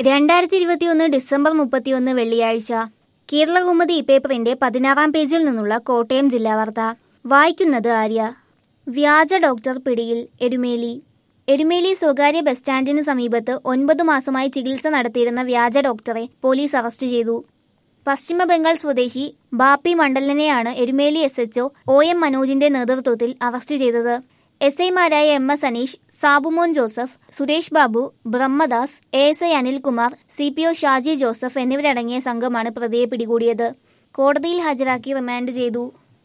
രണ്ടായിരത്തി ഇരുപത്തിയൊന്ന് ഡിസംബർ മുപ്പത്തിയൊന്ന് വെള്ളിയാഴ്ച കേരളകൗമുദി പേപ്പറിന്റെ പതിനാറാം പേജിൽ നിന്നുള്ള കോട്ടയം ജില്ലാ വാർത്ത വായിക്കുന്നത് ആര്യ വ്യാജ ഡോക്ടർ പിടിയിൽ എരുമേലി എരുമേലി സ്വകാര്യ ബസ് സ്റ്റാൻഡിന് സമീപത്ത് ഒൻപത് മാസമായി ചികിത്സ നടത്തിയിരുന്ന വ്യാജ ഡോക്ടറെ പോലീസ് അറസ്റ്റ് ചെയ്തു പശ്ചിമ ബംഗാൾ സ്വദേശി ബാപ്പി മണ്ഡലനെയാണ് Erumeli S H O O M മനോജിന്റെ നേതൃത്വത്തിൽ അറസ്റ്റ് ചെയ്തത് എസ് ഐമാരായ M S Aneesh Sabumon Joseph Suresh Babu Brahmadas A S I Anilkumar C P O Shaji Joseph എന്നിവരടങ്ങിയ സംഘമാണ് പ്രതിയെ പിടികൂടിയത് കോടതിയിൽ ഹാജരാക്കി റിമാൻഡ് ചെയ്തു